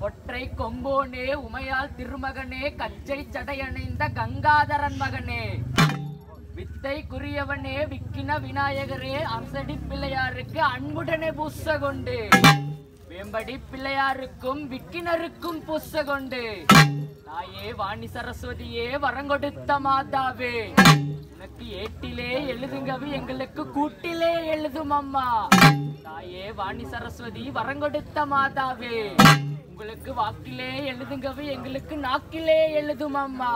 ஒற்றை கொம்போனே உமையால் திருமகனே கச்சை சடையணைந்த கங்காதரன் மகனே வித்தை குறியவனே விக்கின விநாயகரே அம்சடி பிள்ளையாருக்கு அன்புடனே பூச கொண்டு வேம்படி பிள்ளையாருக்கும் விக்கினருக்கும் பூச கொண்டு தாயே வாணி சரஸ்வதியே வரங்கொடுத்த மாதாவே உனக்கு ஏட்டிலே எழுதுங்கவி எங்களுக்கு கூட்டிலே எழுதும் அம்மா தாயே வாணி சரஸ்வதி வரங்கொடுத்த மாதாவே உங்களுக்கு வாக்கிலே எழுதுங்கவி எங்களுக்கு நாக்கிலே எழுதும் அம்மா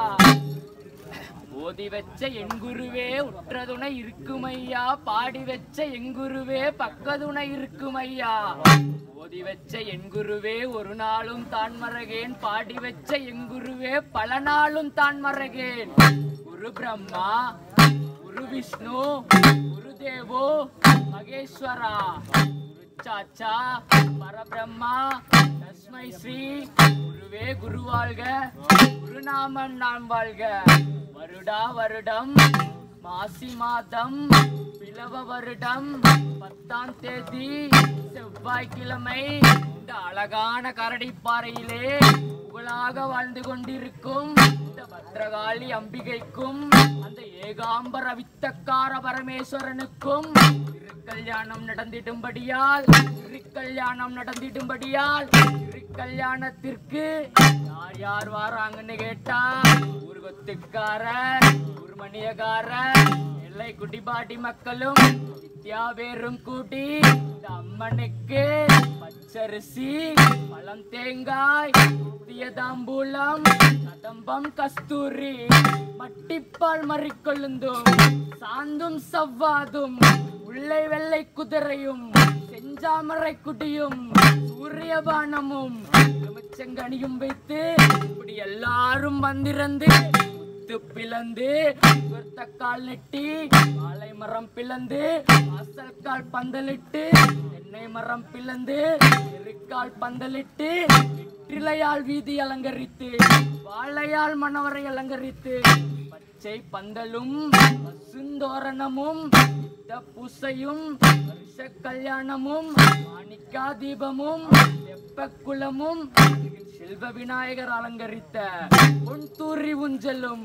ஓதி வச்ச என் குருவே உற்றதுணை இருக்குமையா பாடி வச்ச என் குருவே பக்கதுணை இருக்குமையா ஓதி வச்ச என் குருவே ஒரு நாளும் தான் மறகேன் பாடி வச்ச என் குருவே பல நாளும் தான் மறகேன் குரு பிரம்மா குரு விஷ்ணு குரு தேவோ மகேஸ்வரா குரு சாச்சா பரபிரம்மா தஸ்மை ஸ்ரீ குருவே குருவாழ்க குருநாமம் நான் வாழ்க வருடா வருடம் மாசி மாதம் பிளவ வருடம் பத்தாம் தேதி செவ்வாய்க்கிழமை இந்த அழகான கரடிப்பாறையிலே புகழாக வாழ்ந்து கொண்டிருக்கும் இந்த பத்ரகாளி அம்பிகைக்கும் அந்த ஏகாம்பர வித்தக்கார பரமேஸ்வரனுக்கும் திருக்கல்யாணம் நடந்திடும்படியால் திருக்கல்யாணம் நடந்திடும்படியால் திருக்கல்யாணத்திற்கு யார் யார் வாராங்கன்னு கேட்டா ஊர்கொத்துக்காரர் ஊர்மணியக்காரர் எல்லை குடிபாட்டி மக்களும் வித்யாவேரும் கூட்டி இந்த அம்மனுக்கு பச்சரிசி பழம் தேங்காய் புதிய தாம்பூலம் கதம்பம் கஸ்தூரி மட்டிப்பால் மறிக்கொழுந்தும் சாந்தும் சவ்வாதும் உள்ளை வெள்ளை குதிரையும் செஞ்சாமரை குடியும் சூரியபானமும் எலுமிச்சங்கனியும் வைத்து இப்படி எல்லாரும் வந்திருந்து முத்து பிளந்து கால் நெட்டி வாழை மரம் பிளந்து வாசல் கால் பந்தலிட்டு தென்னை மரம் பிளந்து எருக்கால் பந்தலிட்டு வெற்றிலையால் வீதி அலங்கரித்து வாழையால் மணவரை அலங்கரித்து பச்சை பந்தலும் பசுந்தோரணமும் யுத்த பூசையும் வருஷ கல்யாணமும் மாணிக்கா தீபமும் வெப்ப குளமும் செல்வ விநாயகர் அலங்கரித்த பொன்தூரி ஊஞ்சலும்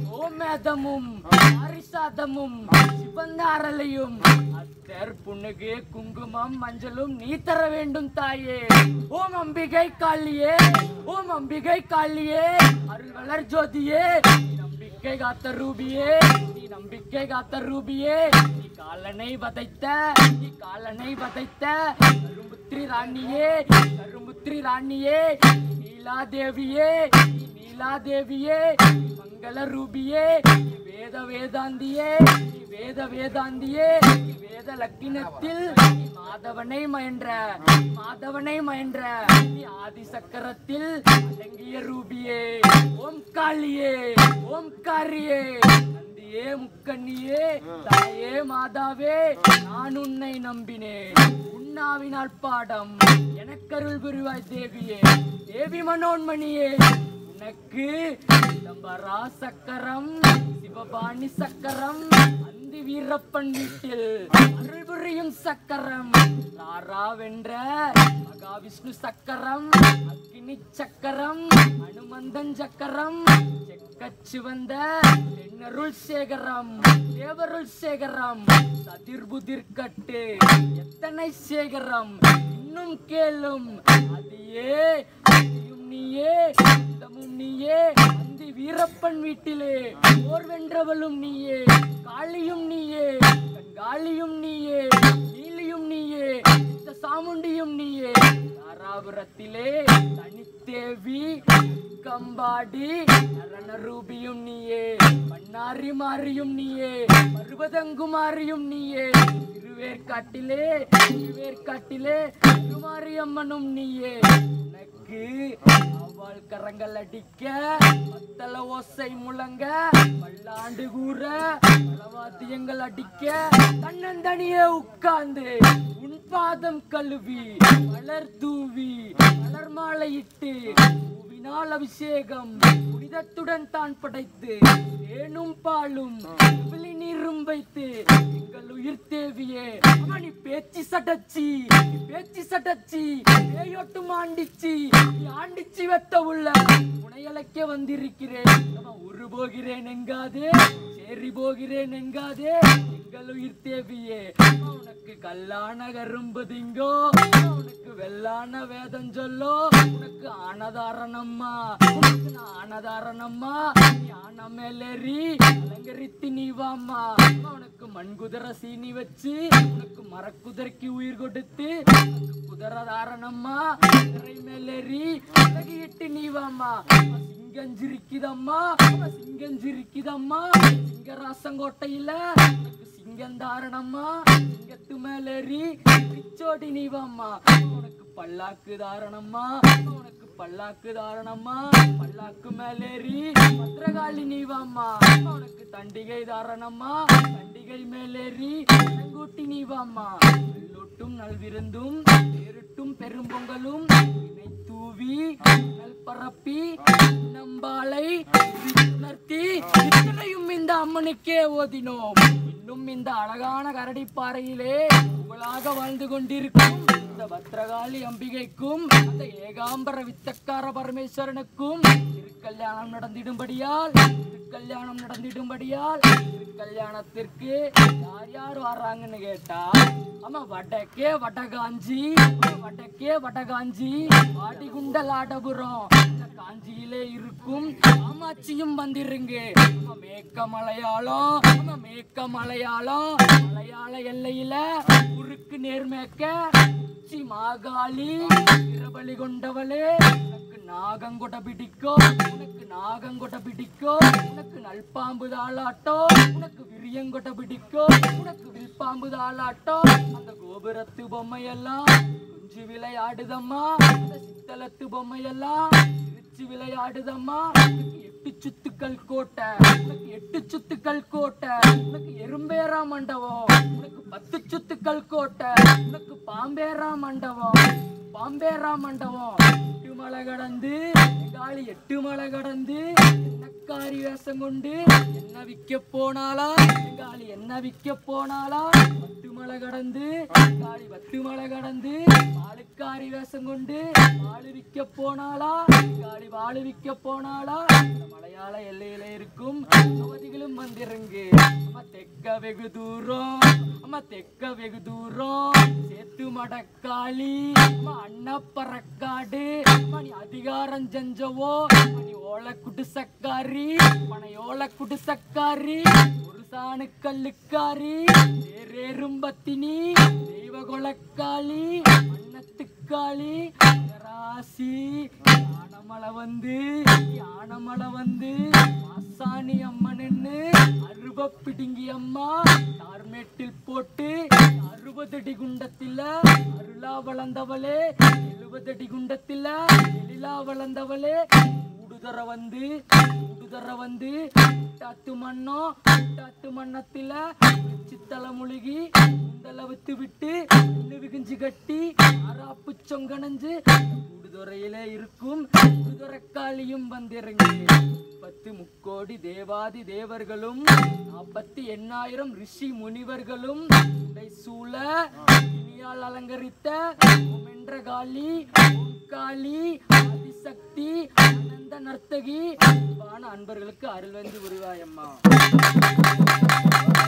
ஓமேதமும் அரிசாதமும் சிவந்தாரலையும் அத்தர் புண்ணுகு குங்குமம் மஞ்சளும் நீ தர வேண்டும் தாயே ஓம் அம்பிகை காளியே ஓம் அம்பிகை காளியே அருள் வளர் ஜோதியே நீ நம்பிக்கை காத்த ரூபியே நீ நம்பிக்கை காத்த ரூபியே நீ காலனை வதைத்த நீ காலனை வதைத்த கரும்புத்திரி ராணியே கரும்புத்திரி ராணியே நீலாதேவியே நீ நீலாதேவியே நீ மங்கள ரூபியே நீ வேத வேதாந்தியே நீ வேத வேதாந்தியே நீ வேத லக்கினத்தில் நீ மாதவனை மயன்ற நீ மாதவனை மயன்ற நீ ஆதி சக்கரத்தில் அடங்கிய ரூபியே ஓம் காளியே ஓம் காரியே நந்தியே முக்கண்ணியே தாயே மாதாவே நான் உன்னை நம்பினேன் உண்ணாவினால் பாடம் எனக்கருள் புரிவாய் தேவியே தேவி மனோன்மணியே உனக்கு சிதம்பரா சக்கரம் சிவபாணி சக்கரம் அந்தி வீரப்பன் வீட்டில் அருள் புரியும் சக்கரம் லாரா வென்ற மகாவிஷ்ணு சக்கரம் அக்னி சக்கரம் அனுமந்தன் சக்கரம் செக்கச் சிவந்த தென்னருள் சேகரம் தேவருள் சேகரம் சதிர்புதிர் கட்டு எத்தனை சேகரம் இன்னும் கேளும் அதையே அதையும் நீயே அந்தமும் நீயே அந்தி வீரப்பன் வீட்டிலே போர் வென்றவளும் நீயே காளியும் நீயே கண்காளியும் நீயே நீலியும் நீயே இந்த சாமுண்டியும் நீயே தாராபுரத்திலே தனித்தேவி கம்பாடி நரணரூபியும் நீயே பண்ணாரி மாறியும் நீயே பருவதங்குமாரியும் நீயே திருவேற்காட்டிலே திருவேற்காட்டிலே திருமாரியம்மனும் நீயே உனக்கு அவள் கரங்கள் அடிக்க மத்தள ஓசை முழங்க பல்லாண்டு கூற பலவாத்தியங்கள் அடிக்க தன்னந்தனியே உட்கார்ந்து உன் பாதம் கழுவி மலர் தூவி மலர் மாலையிட்டு பூவினால் அபிஷேகம் புனிதத்துடன் தான் படைத்து தேனும் பாலும் விழி நீரும் வைத்து எங்கள் உயிர் தேவியே அம்மா நீ பேச்சு சட்டச்சி நீ பேச்சு சட்டச்சி பேயோட்டு மாண்டிச்சி நீ ஆண்டிச்சி வெத்த உள்ள உனையலைக்க வந்திருக்கிறேன் அம்மா உரு போகிறேன் எங்காதே சேரி போகிறேன் எங்காதே எங்கள் உயிர் தேவியே அம்மா உனக்கு கல்லான கரும்பு திங்கோ அம்மா உனக்கு வெள்ளான வேதம் சொல்லோ உனக்கு ஆனதாரணம்மா உனக்கு நான் ஆனதாரணம்மா நீ ஆன மேலேறி அலங்கரித்து நீ வாம்மா அம்மா உனக்கு மண் குதிரை சீனி வச்சு உனக்கு மரக்குதிரைக்கு உயிர் கொடுத்து உனக்கு குதிரை தாரணம்மா குதிரை மேலேறி அழகிட்டு நீ வாம்மா அம்மா சிங்கஞ்சிரிக்குதம்மா அம்மா சிங்கஞ்சிரிக்குதம்மா சிங்கராசங்கோட்டையில உனக்கு சிங்கம் தாரணம்மா சிங்கத்து மேலேறி பிச்சோடி நீ வாம்மா உனக்கு பல்லாக்கு தாரணம்மா உனக்கு பல்லாக்கு தாரணம்மா பல்லாக்கு மேலேறி பத்திரகாளி நீ வாம்மா உனக்கு தண்டிகை தாரணம்மா தண்டிகை மேலேறி கூட்டி நீ வாம்மா நல்லொட்டும் நல்விருந்தும் பேருட்டும் பெரும்பொங்கலும் இணை தூவி நல் பரப்பி நம்பாலை உணர்த்தி இத்தனையும் இந்த அம்மனுக்கே ஓதினோம் இன்னும் இந்த அழகான கரடிப்பாறையிலே புகழாக வாழ்ந்து கொண்டிருக்கும் இந்த பத்ரகாளி அம்பிகைக்கும் அந்த ஏகாம்பர வித்தக்கார பரமேஸ்வரனுக்கும் திருக்கல்யாணம் நடந்திடும்படியால் திருக்கல்யாணம் நடந்திடும்படியால் திருக்கல்யாணத்திற்கு யார் யார் வர்றாங்கன்னு கேட்டா ஆமா வடக்கே வடகாஞ்சி ஆமா, வடக்கே வடகாஞ்சி வாடிகுண்டல் ஆடபுரம் இந்த காஞ்சியிலே இருக்கும் காமாட்சியும் வந்திருங்க ஆமா, மேக்க மலையாளம் ஆமா, மேக்க மலையாளம் மலையாள எல்லையில குறுக்கு நேர்மேக்க உச்சி மாகாளி இரபலி கொண்டவளே உனக்கு நாகங்கொட பிடிக்கோ உனக்கு நாகங்கொட பிடிக்கோ உனக்கு நல்பாம்பு தாளாட்டோ உனக்கு விரியங்கொட பிடிக்கோ உனக்கு வில்பாம்பு தாளாட்டோ அந்த கோபுரத்து பொம்மையெல்லாம் குஞ்சு விளையாடுதம்மா அந்த சித்தலத்து பொம்மையெல்லாம் சிரிச்சு விளையாடுதம்மா உனக்கு எட்டு சுத்துக்கள் கோட்டை உனக்கு எட்டு சுத்துக்கள் கோட்டை உனக்கு எறும்பேரா மண்டபம் உனக்கு பத்து சுத்துக்கள் கோட்டை உனக்கு பாம்பேரா மண்டபம் பாம்பேரா மண்டபம் எட்டு மலை கடந்து எங்காளி எட்டு மலை கடந்து என்னக்காரி வேஷம் கொண்டு என்ன விக்க போனாலா எங்காளி என்ன விக்க போனாலா பத்து மலை கடந்து எங்காளி பத்து மலை கடந்து பாலுக்காரி வேஷம் கொண்டு பாலு விக்க போனாலா எங்காளி பாலு விக்க போனாலா இந்த மலையாள எல்லையில இருக்கும் அவதிகளும் வந்திருங்கு அம்மா தெக்க வெகு தூரம் அம்மா தெக்க வெகு தூரம் சேத்து மடக்காளி அம்மா அன்னப்பறக்காடு அம்மா நீ அதிகாரம் செஞ்சவோ அம்மா நீ ஓலை குடிசக்காரி மனை ஓலை குடிசக்காரி ஒரு சாணு கல்லுக்காரி வேறேறும் பத்தினி தெய்வ கொலக்காளி அன்னத்துக்காளி ராசி யானமலை வந்து யானமலை வந்து மாசாணி அம்மன்னு அருவ பிடுங்கி அம்மா தார்மேட்டில் போட்டு அறுபதடி குண்டத்தில அருளா வளர்ந்தவளே எழுபதடி குண்டத்தில எழிலா வளர்ந்தவளே கூடுதர வந்து கூடுதர வந்து முட்டாத்து மண்ணோ முட்டாத்து மண்ணத்தில சித்தல முழுகி உண்டளவுத்து விட்டு இன்னும் விகிஞ்சு கட்டி ஆறாப்பு சொங்கனஞ்சு கூடுதுறையில இருக்கும் கூடுதுறக்காளியும் வந்திறங்கி பத்து முக்கோடி தேவாதி தேவர்களும் நாற்பத்தி எண்ணாயிரம் ரிஷி முனிவர்களும் உடை சூழ இனியால் அலங்கரித்த ஓம் என்ற காளி ஓம் காளி ஆதிசக்தி ஆனந்த நர்த்தகி அன்பான அன்பர்களுக்கு அருள் வந்து உருவாயம்மா